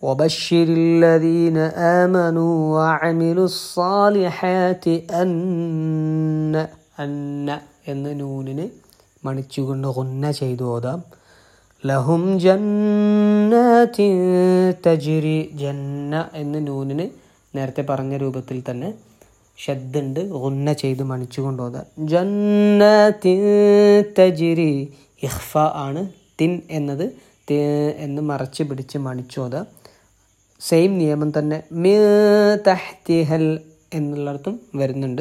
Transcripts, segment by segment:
وبشر الذين آمنوا وعملوا الصالحات أن أن എന്ന നൂനിന് മണിച്ചുകൊണ്ട് കൊന്ന ചെയ്തു ഓതാം ലഹും ജന്നാത്തി തജിരി ജന്ന എന്ന നൂനിന് നേരത്തെ പറഞ്ഞ രൂപത്തിൽ തന്നെ ഷദ്ദുണ്ട് ഒന്ന ചെയ്ത് മണിച്ചുകൊണ്ട് ഓതാം ജന്നാത്തി തജിരി ഇഹ്ഫ ആണ് തിൻ എന്നത് തി എന്ന് മറച്ച് പിടിച്ച് മണിച്ചോതാം സെയിം നിയമം തന്നെ മി തഹ്തിഹൽ എന്നുള്ളിടത്തും വരുന്നുണ്ട്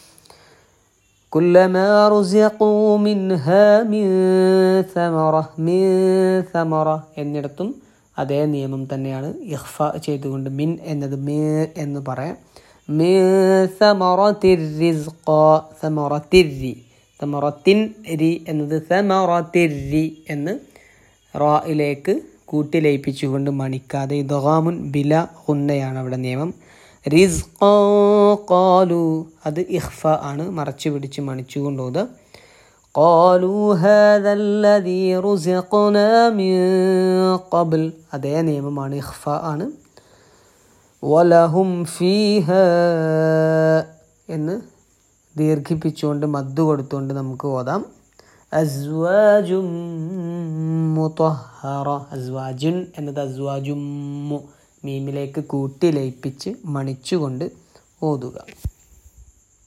كلما رزقوا منها من ثمرة من ثمرة എന്നിടത്തും അതേ നിയമം തന്നെയാണ് ഇഖ്ഫ ചെയ്തുകൊണ്ട് മിൻ എന്നത് മേ എന്ന് പറയാം മേ സമറത്തിരിസ്ക സമറത്തിരി സമറത്തിൻ രി എന്നത് സമറത്തിരി എന്ന് റായിലേക്ക് കൂട്ടി ലയിപ്പിച്ചുകൊണ്ട് മണിക്കാതെ ഇദ്ഗാമുൻ ബില ഹുന്നയാണ് അവിടെ നിയമം റിസ്ഖ ഖാലു അത് ഇഖ്ഫ ആണ് മറച്ചു പിടിച്ച് മണിച്ചുകൊണ്ട് ഓത് قالوا هذا الذي رزقنا من قبل അതേ നിയമമാണ് ഇഖ്ഫ ആണ് വലഹും ഫീഹ എന്ന് ദീർഘിപ്പിച്ചുകൊണ്ട് മദ്ദു കൊടുത്തുകൊണ്ട് നമുക്ക് ഓതാം അസ്വാജും മുത്തഹറ അസ്വാജുൻ എന്നത് അസ്വാജും മീമിലേക്ക് കൂട്ടി ലയിപ്പിച്ച് മണിച്ചുകൊണ്ട് ഓതുക